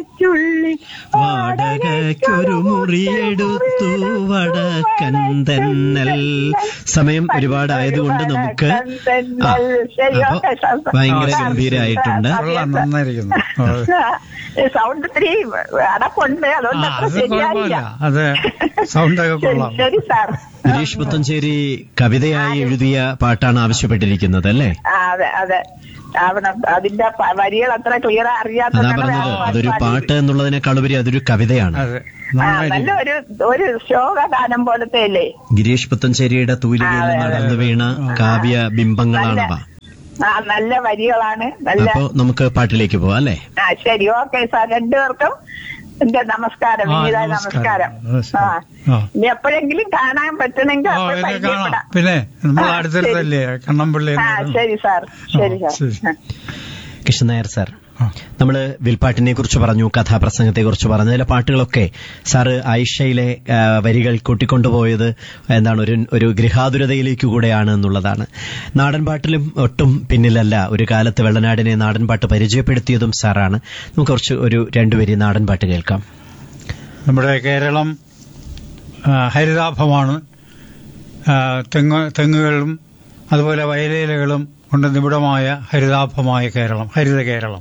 ചുള്ളി വാടകയ്ക്കൊരു മുറിയെടുത്തു വടക്കൻ തെന്നൽ സമയം ഒരുപാടായതുകൊണ്ട് നമുക്ക് ആ, അപ്പൊ ഭയങ്കര ഗംഭീരായിട്ടുണ്ട് കൊള്ളാം നന്നായിരിക്കുന്നു ഓ. സൗണ്ട് ഇത്തിരി അടപ്പുണ്ട് അതുകൊണ്ട് ആ, അത്ര അത് ശരിയായില്ല കുഴപ്പമില്ല അത് സൗണ്ടൊക്കെ ശരി കൊള്ളാം ശരി സാർ ഗിരീഷ് പുത്തഞ്ചേരി കവിതയായി എഴുതിയ പാട്ടാണ് ആവശ്യപ്പെട്ടിരിക്കുന്നത് അല്ലേ ആ, അതെ അതെ ആവണം അതിന്റെ പ- വരികൾ അത്ര ക്ലിയർ അതാ അറിയാത്ത പറഞ്ഞത് അതൊരു പാട്ട് എന്നുള്ളതിനേക്കാളുപരി അതൊരു കവിതയാണ് അതെ നല്ല നന്നായിരിക്കും ഒരു ഒരു ശോകഗാനം പോലത്തെ അല്ലേ ഗിരീഷ് പുത്തഞ്ചേരിയുടെ തൂലികയിൽ ആ, അതെ, അതെ. നടന്നു വീണ കാവ്യ ബിംബങ്ങളാണവ ആ നല്ല വരികളാണ് നല്ല അപ്പോ നമുക്ക് പാട്ടിലേക്ക് പോവാം അല്ലേ ആ ശരി ഓക്കെ സാർ രണ്ടുപേർക്കും എന്റെ നമസ്കാരം ആ, വിനീത നമസ്കാരം. നമസ്കാരം ആ ആ. ഇനി എപ്പോഴെങ്കിലും കാണാൻ പറ്റണമെങ്കിൽ ഓ അപ്പോൾ എന്നെ കാണാം പരിചയപ്പെടാം. പിന്നെ നമ്മൾ ആ, അടുത്തടുത്തല്ലേ കണ്ണമ്പള്ളി ആ ശരി സാർ ശരി ആ, സാർ ശരി. കൃഷ്ണൻ നായർ സാർ ആ. നമ്മള് വിൽപ്പാട്ടിനെ കുറിച്ച് പറഞ്ഞു കഥാപ്രസംഗത്തെ കുറിച്ച് പറഞ്ഞു അതിലെ പാട്ടുകളൊക്കെ സാറ് ആയിഷയിലെ ആ, വരികൾ കൂട്ടിക്കൊണ്ടുപോയത് എന്താണ് ഒരു ഒരു ഗൃഹാതുരതയിലേക്ക് കൂടെയാണ് എന്നുള്ളതാണ് നാടൻ പാട്ടിലും ഒട്ടും പിന്നിലല്ല ഒരു കാലത്ത് വെള്ളനാടിനെ നാടൻ പാട്ട് പരിചയപ്പെടുത്തിയതും സാറാണ് നമുക്ക് കുറച്ച് ഒരു രണ്ടുപേരി നാടൻ പാട്ട് കേൾക്കാം നമ്മുടെ കേരളം ആ, ഹരിതാഭമാണ് ആ, തെങ്ങ് തെങ്ങുകളും അതുപോലെ വയലേലകളും കൊണ്ട് നിബിഡമായ ഹരിതാഭമായ കേരളം ഹരിത കേരളം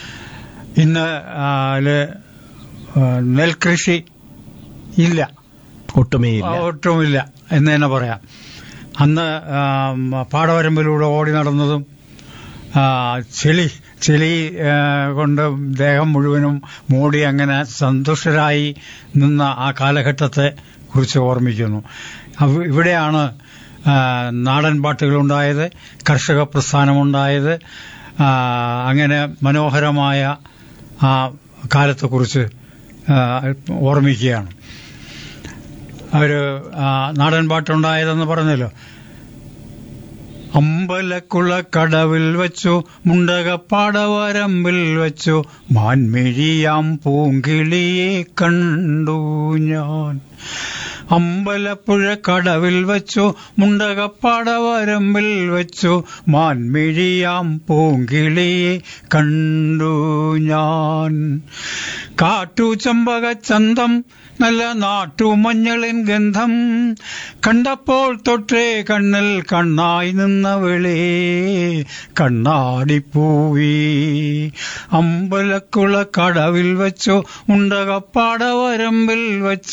ഇന്ന് ആ, ല്, ആ, നെൽകൃഷി ഇല്ല ഒട്ടുമേയില്ല ഒട്ടുമില്ല എന്ന് തന്നെ പറയാം അന്ന് ആ, പാടവരമ്പിലൂടെ ഓടി നടന്നതും ആ, ചെളി ചെളി ആ, കൊണ്ട് ദേഹം മുഴുവനും മൂടി അങ്ങനെ സന്തുഷ്ടരായി നിന്ന ആ കാലഘട്ടത്തെ കുറിച്ച് ഓർമ്മിക്കുന്നു അവ- ഇവിടെയാണ് ആ, നാടൻ പാട്ടുകളുണ്ടായത് കർഷക പ്രസ്ഥാനമുണ്ടായത് ആ, അങ്ങനെ മനോഹരമായ ആ കാലത്തെക്കുറിച്ച് ആ, ഓർമ്മിക്കുകയാണ് ഒരു ആ, നാടൻ പാട്ടുണ്ടായതെന്ന് പറഞ്ഞല്ലോ അമ്പലക്കുള കടവിൽ വെച്ചു മുണ്ടകപ്പാടവരമ്പിൽ വെച്ചു മാൻമിഴിയാം പൂങ്കിളിയെ കണ്ടു ഞാൻ അമ്പലപ്പുഴ കടവിൽ വെച്ചു മുണ്ടകപ്പാടവരമ്പിൽ വെച്ചു മാൻമിഴിയാം പൂങ്കിളിയെ കണ്ടു ഞാൻ കാട്ടു ചമ്പക ചന്തം നല്ല നാട്ടുമഞ്ഞളിൻ ഗന്ധം കണ്ടപ്പോൾ തൊട്ടേ കണ്ണിൽ കണ്ണായി നിന്നവളേ കണ്ണാടിപ്പൂവി അമ്പലക്കുള കടവിൽ വെച്ചു ഉണ്ടകപ്പാടവരമ്പിൽ വെച്ചു